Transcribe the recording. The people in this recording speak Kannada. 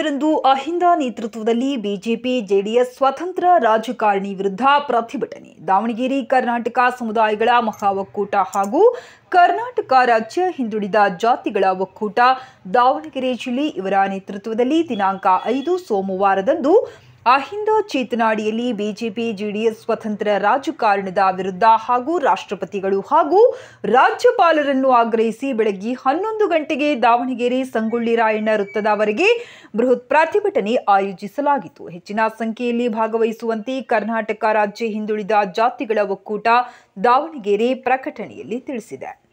ಹದಿನೈದರಂದು ಅಹಿಂದ ನೇತೃತ್ವದಲ್ಲಿ ಬಿಜೆಪಿ ಜೆಡಿಎಸ್ ಸ್ವತಂತ್ರ ರಾಜಕಾರಣಿ ವಿರುದ್ಧ ಪ್ರತಿಭಟನೆ ದಾವಣಗೆರೆ ಕರ್ನಾಟಕ ಸಮುದಾಯಗಳ ಮಹಾ ಒಕ್ಕೂಟ ಹಾಗೂ ಕರ್ನಾಟಕ ರಾಜ್ಯ ಹಿಂದುಳಿದ ಜಾತಿಗಳ ಒಕ್ಕೂಟ ದಾವಣಗೆರೆ ಜಿಲ್ಲೆ ಇವರ ನೇತೃತ್ವದಲ್ಲಿ ದಿನಾಂಕ ಐದು ಸೋಮವಾರದಂದು ಅಹಿಂದ ಚೇತನಾಡಿಯಲ್ಲಿ ಬಿಜೆಪಿ ಜೆಡಿಎಸ್ ಸ್ವತಂತ್ರ ರಾಜಕಾರಣದ ವಿರುದ್ಧ ಹಾಗೂ ರಾಷ್ಟ್ರಪತಿಗಳು ಹಾಗೂ ರಾಜ್ಯಪಾಲರನ್ನು ಆಗ್ರಹಿಸಿ ಬೆಳಗ್ಗೆ ಹನ್ನೊಂದು ಗಂಟೆಗೆ ದಾವಣಗೆರೆ ಸಂಗೊಳ್ಳಿ ರಾಯಣ್ಣ ವೃತ್ತದವರೆಗೆ ಬೃಹತ್ ಪ್ರತಿಭಟನೆ ಆಯೋಜಿಸಲಾಗಿತ್ತು ಹೆಚ್ಚಿನ ಸಂಖ್ಯೆಯಲ್ಲಿ ಭಾಗವಹಿಸುವಂತೆ ಕರ್ನಾಟಕ ರಾಜ್ಯ ಹಿಂದುಳಿದ ಜಾತಿಗಳ ಒಕ್ಕೂಟ ದಾವಣಗೆರೆ ಪ್ರಕಟಣೆಯಲ್ಲಿ ತಿಳಿಸಿದೆ